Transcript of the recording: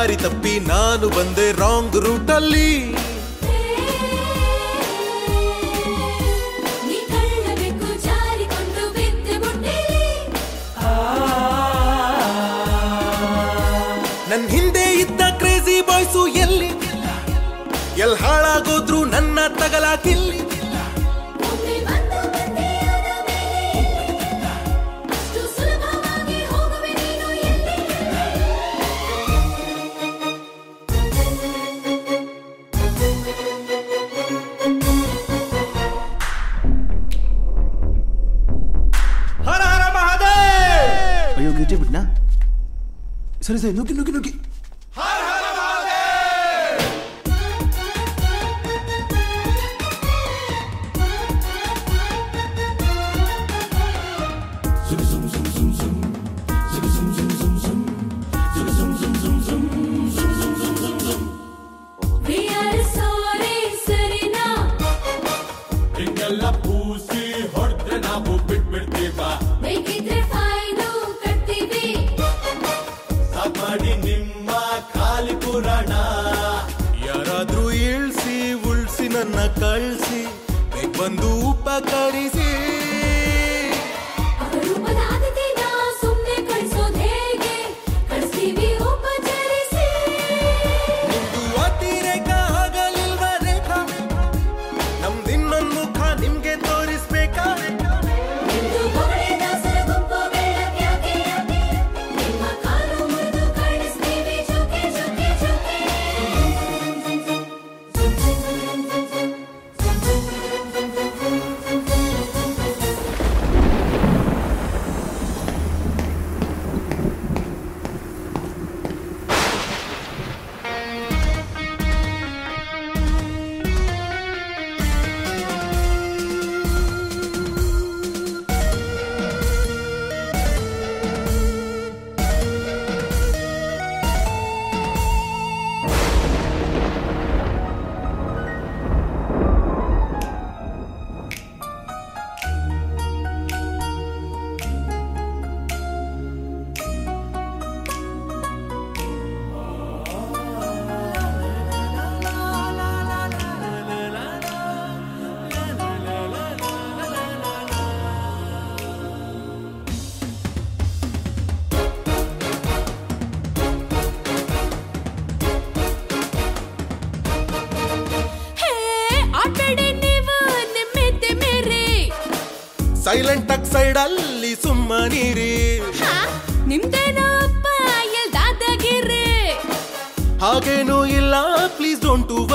ದಾರಿ ತಪ್ಪಿ ನಾನು ಬಂದೆ ರಾಂಗ್ ರೂಟಲ್ಲಿ ನೀ ಕಳ್ಳಬೇಕು ಜಾರಿಕೊಂಡು ಬಿದ್ದೆ ಬುಟ್ಟಿಲಿ ನನ್ ಹಿಂದೆ ಇದ್ದ ಕ್ರೇಜಿ ಬಾಯ್ಸು ಎಲ್ಲಿ ಎಲ್ ಹಾಳಾಗೋದ್ರು ನನ್ನ ತಗಲಾಕಿಲ್ಲಿ ಒಮ್ಮೆ ಬಂದು ಬಂದೆಯಾದ ಮೇಲೆ ಅಷ್ಟು ಸುಲಭವಾಗಿ ಹೋಗುವೆ ನೀನು ಎಲ್ಲಿ ಹರ ಹರ ಮಹಾದೇವ್ ಅಯ್ಯೋ ಗಿಟ್ಟಿ ಬಿಟ್ನಾ ಸರಿ ಸರಿ ನುಗ್ಗಿ ನುಗ್ಗಿ ನುಗ್ಗಿ We are sorry ಸರಿನಾ ಹಿಂಗೆಲ್ಲ ಪೂಸಿ ಹೊಡೆದ್ರೆ ನಾವು ಬಿಟ್ಬಿಡ್ತೀವ ಬೇಕಿದ್ರೆ ಫೈನು ಕಟ್ತೀವಿ ಸಾಕ್ ಮಾಡಿ ನಿಮ್ಮ ಖಾಲಿ ಪುರಾಣ ಯಾರಾದ್ರೂ ಇಳ್ಸಿ ಉಳ್ಸಿ ನನ್ನ ಕಳ್ಸಿ ಬೇಗ ಬಂದು ಉಪಕರಿಸಿ ಅಪರೂಪದ ಅತಿಥಿನ ಸುಮ್ನೆ ಕಳಿಸೋದ್ ಹೇಗೆ ಕಳಿಸ್ತೀವಿ ಉಪಚರಿಸಿ ನಿಮ್ದು ಅತಿರೇಕ ಆಗಲಿಲ್ವ ರೇಖಾ ನಮ್ದಿನ್ನೊಂದ್ ಮುಖ ನಿಮ್ಗೆ ತೋರಿಸ್ಬೇಕಾ ನಿಮ್ದು ಬೊಗಳೆ ದಾಸರ ಗುಂಪು ಬೆಳ್ಳಕ್ ಯಾಕೆ ಯಾಕೆ ನಿಮ್ಮ ಕಾಲು ಮುರಿದು ಕಾಣಿಸ್ತೀವಿ ಜೋಕೆ ಜೋಕೆ ಜೋಕೆ ಹೇ ಆಟಡೆ ನೀವು ನಿಮ್ಮಿದ್ದೆ ಮೇರೆ ಸೈಲೆಂಟ್ ಆಗಿ ಸೈಡ್ ಅಲ್ಲಿ ಸುಮ್ಮನಿರಿ ಹಾ ನಿಮ್ದೇನೋ ಅಪ್ಪ ಎಲ್ ದಾದಾಗಿರಿ ಹಾಗೇನೂ ಇಲ್ಲ ಪ್ಲೀಸ್ ಡೋಂಟ್ ಟು